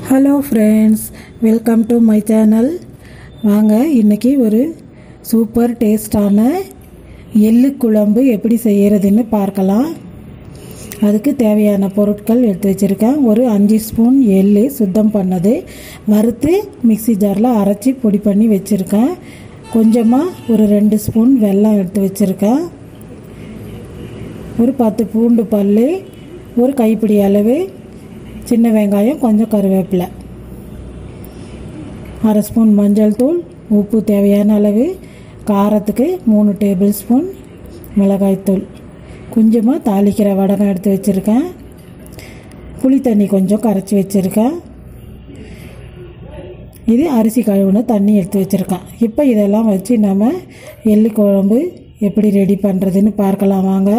hello friends welcome to my channel வாங்க இன்றைக்கி ஒரு சூப்பர் டேஸ்டான எள்ளு குழம்பு எப்படி செய்கிறதுன்னு பார்க்கலாம் அதுக்கு தேவையான பொருட்கள் எடுத்து வச்சுருக்கேன் ஒரு அஞ்சு ஸ்பூன் எள்ளு சுத்தம் பண்ணது வறுத்து மிக்ஸி ஜாரில் அரைச்சி பொடி பண்ணி வச்சுருக்கேன் கொஞ்சமாக ஒரு ரெண்டு ஸ்பூன் வெல்லம் எடுத்து வச்சுருக்கேன் ஒரு பத்து பூண்டு பல் ஒரு கைப்பிடி அளவு சின்ன வெங்காயம் கொஞ்சம் கருவேப்பிலை அரை ஸ்பூன் மஞ்சள் தூள் உப்பு தேவையான அளவு காரத்துக்கு மூணு டேபிள் ஸ்பூன் மிளகாய்த்தூள் கொஞ்சமாக தாளிக்கிற வடகம் எடுத்து வச்சுருக்கேன் புளி தண்ணி கொஞ்சம் கரைச்சி வச்சுருக்கேன் இது அரிசி கழுவுன தண்ணி எடுத்து வச்சுருக்கேன் இப்போ இதெல்லாம் வச்சு நம்ம எள்ளு குழம்பு எப்படி ரெடி பண்ணுறதுன்னு பார்க்கலாம் வாங்க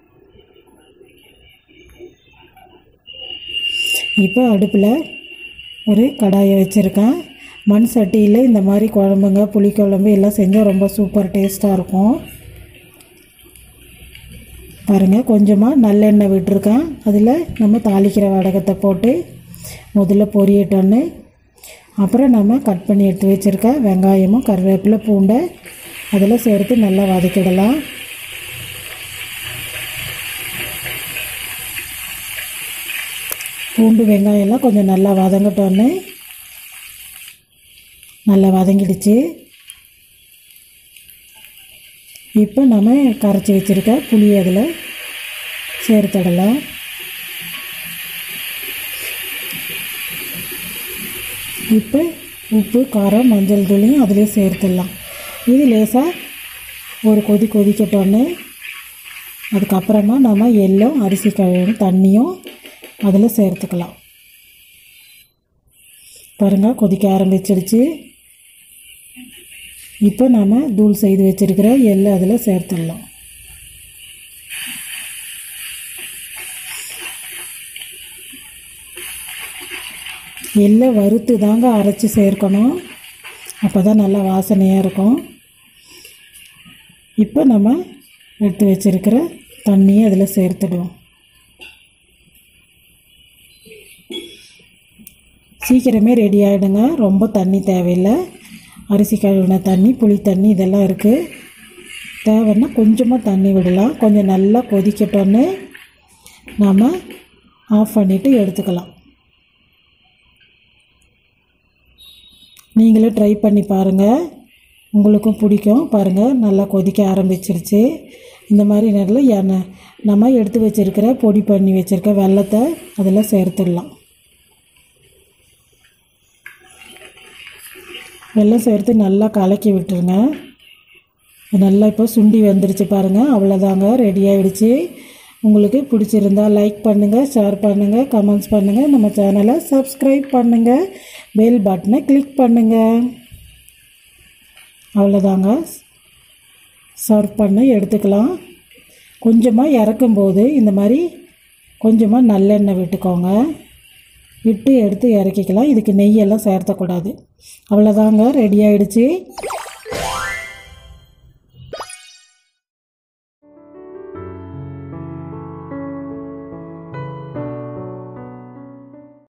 இப்போ அடுப்பில் ஒரு கடாயை வச்சுருக்கேன் மண் சட்டியில் இந்த மாதிரி குழம்புங்க புளிக்குழம்பு எல்லாம் செஞ்சால் ரொம்ப சூப்பர் டேஸ்ட்டாக இருக்கும் பாருங்கள் கொஞ்சமாக நல்லெண்ணெய் விட்டுருக்கேன் அதில் நம்ம தாளிக்கிற வடகத்தை போட்டு முதல்ல பொரியட்டோன்னு அப்புறம் நம்ம கட் பண்ணி எடுத்து வச்சுருக்க வெங்காயமும் கருவேப்பிலை பூண்டை அதில் சேர்த்து நல்லா வதக்கிடலாம் பூண்டு வெங்காயம்லாம் கொஞ்சம் நல்லா வதங்கட்டோன்னு நல்லா வதங்கிடுச்சு இப்போ நம்ம கரைச்சி வச்சுருக்க புளி அதில் சேர்த்துடலாம் இப்போ உப்பு காரம் மஞ்சள் தூளையும் அதிலே சேர்த்துடலாம் இது லேசாக ஒரு கொதி கொதிக்கட்டோன்னு அதுக்கப்புறமா நம்ம எள்ளும் அரிசி கழுவும் தண்ணியும் அதில் சேர்த்துக்கலாம் பாருங்கள் கொதிக்க ஆரம்பிச்சிடுச்சு இப்போ நாம் தூள் செய்து வச்சுருக்கிற எள்ளு அதில் சேர்த்துடலாம் எள்ளை வறுத்து தாங்க அரைச்சி சேர்க்கணும் அப்போ தான் நல்லா வாசனையாக இருக்கும் இப்போ நம்ம எடுத்து வச்சுருக்கிற தண்ணியை அதில் சேர்த்துடுவோம் சீக்கிரமே ரெடி ஆகிடுங்க ரொம்ப தண்ணி தேவையில்லை அரிசி கழுவின தண்ணி புளி தண்ணி இதெல்லாம் இருக்குது தேவைன்னா கொஞ்சமாக தண்ணி விடலாம் கொஞ்சம் நல்லா கொதிக்கட்டோன்னு நாம் ஆஃப் பண்ணிவிட்டு எடுத்துக்கலாம் நீங்களும் ட்ரை பண்ணி பாருங்கள் உங்களுக்கும் பிடிக்கும் பாருங்கள் நல்லா கொதிக்க ஆரம்பிச்சிருச்சு இந்த மாதிரி நேரில் எண்ணெய் நம்ம எடுத்து வச்சுருக்கிற பொடி பண்ணி வச்சுருக்க வெள்ளத்தை அதில் சேர்த்துடலாம் வெள்ளம் சேர்த்து நல்லா கலக்கி விட்டுருங்க நல்லா இப்போ சுண்டி வந்துருச்சு பாருங்கள் அவ்வளோதாங்க ரெடி ஆகிடுச்சு உங்களுக்கு பிடிச்சிருந்தா லைக் பண்ணுங்கள் ஷேர் பண்ணுங்கள் கமெண்ட்ஸ் பண்ணுங்கள் நம்ம சேனலை சப்ஸ்கிரைப் பண்ணுங்கள் பெல் பட்டனை கிளிக் பண்ணுங்கள் அவ்வளோதாங்க சர்வ் பண்ண எடுத்துக்கலாம் கொஞ்சமாக இறக்கும்போது இந்த மாதிரி கொஞ்சமாக நல்லெண்ணெய் விட்டுக்கோங்க விட்டு எடுத்து இறக்கிக்கலாம் இதுக்கு நெய்யெல்லாம் சேர்த்தக்கூடாது அவ்வளோதாங்க ரெடி ஆகிடுச்சு